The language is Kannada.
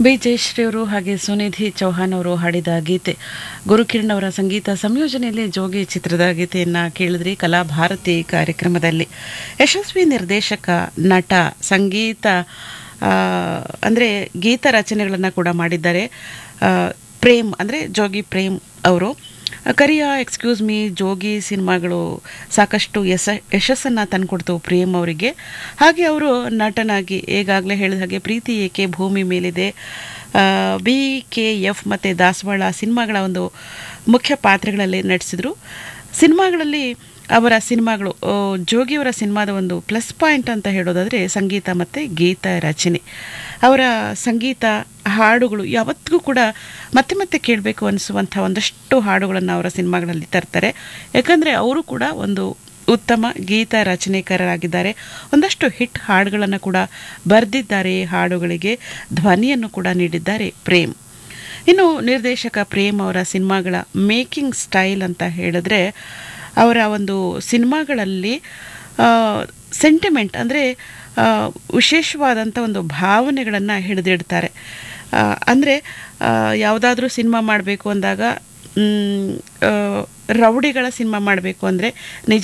ಬಿ ಜಯಶ್ರೀ ಅವರು ಹಾಗೆ ಸುನಿಧಿ ಚೌಹಾನ್ ಅವರು ಹಾಡಿದ ಗೀತೆ ಗುರುಕಿರಣ್ ಅವರ ಸಂಗೀತ ಸಂಯೋಜನೆಯಲ್ಲಿ ಜೋಗಿ ಚಿತ್ರದ ಗೀತೆಯನ್ನು ಕೇಳಿದ್ರಿ ಕಲಾಭಾರತಿ ಕಾರ್ಯಕ್ರಮದಲ್ಲಿ ಯಶಸ್ವಿ ನಿರ್ದೇಶಕ ನಟ ಸಂಗೀತ ಅಂದರೆ ಗೀತ ರಚನೆಗಳನ್ನು ಕೂಡ ಮಾಡಿದ್ದಾರೆ ಆ, ಪ್ರೇಮ್ ಅಂದರೆ ಜೋಗಿ ಪ್ರೇಮ್ ಅವರು ಕರಿಯ ಎಕ್ಸ್ಕ್ಯೂಸ್ ಮೀ ಜೋಗಿ ಸಿನಿಮಾಗಳು ಸಾಕಷ್ಟು ಯಶ ಯಶಸ್ಸನ್ನು ತಂದುಕೊಡ್ತು ಪ್ರೇಮ್ ಅವರಿಗೆ ಹಾಗೆ ಅವರು ನಟನಾಗಿ ಈಗಾಗಲೇ ಹೇಳಿದ ಹಾಗೆ ಪ್ರೀತಿ ಏಕೆ ಭೂಮಿ ಮೇಲಿದೆ ಬಿ ಕೆ ಎಫ್ ಮತ್ತು ದಾಸವಾಳ ಸಿನಿಮಾಗಳ ಒಂದು ಮುಖ್ಯ ಪಾತ್ರಗಳಲ್ಲಿ ನಟಿಸಿದರು ಸಿನಿಮಾಗಳಲ್ಲಿ ಅವರ ಸಿನಿಮಾಗಳು ಆ, ಜೋಗಿಯವರ ಸಿನಿಮಾದ ಒಂದು ಪ್ಲಸ್ ಪಾಯಿಂಟ್ ಅಂತ ಹೇಳೋದಾದರೆ ಸಂಗೀತ ಮತ್ತು ಗೀತ ರಚನೆ ಅವರ ಸಂಗೀತ ಹಾಡುಗಳು ಯಾವತ್ತಿಗೂ ಕೂಡ ಮತ್ತೆ ಮತ್ತೆ ಕೇಳಬೇಕು ಅನಿಸುವಂಥ ಒಂದಷ್ಟು ಹಾಡುಗಳನ್ನು ಅವರ ಸಿನಿಮಾಗಳಲ್ಲಿ ತರ್ತಾರೆ ಯಾಕಂದರೆ ಅವರು ಕೂಡ ಒಂದು ಉತ್ತಮ ಗೀತ ರಚನೆಕಾರರಾಗಿದ್ದಾರೆ ಒಂದಷ್ಟು ಹಿಟ್ ಹಾಡುಗಳನ್ನು ಕೂಡ ಬರೆದಿದ್ದಾರೆ ಹಾಡುಗಳಿಗೆ ಧ್ವನಿಯನ್ನು ಕೂಡ ನೀಡಿದ್ದಾರೆ ಪ್ರೇಮ್ ಇನ್ನು ನಿರ್ದೇಶಕ ಪ್ರೇಮ್ ಅವರ ಸಿನಿಮಾಗಳ ಮೇಕಿಂಗ್ ಸ್ಟೈಲ್ ಅಂತ ಹೇಳಿದ್ರೆ ಅವರ ಒಂದು ಸಿನಿಮಾಗಳಲ್ಲಿ ಸೆಂಟಿಮೆಂಟ್ ಅಂದರೆ ವಿಶೇಷವಾದಂಥ ಒಂದು ಭಾವನೆಗಳನ್ನು ಹಿಡಿದಿಡ್ತಾರೆ ಅಂದರೆ ಯಾವುದಾದ್ರೂ ಸಿನಿಮಾ ಮಾಡಬೇಕು ಅಂದಾಗ ಮ್, ಆ, ರೌಡಿಗಳ ಸಿನಿಮಾ ಮಾಡಬೇಕು ಅಂದರೆ ನಿಜ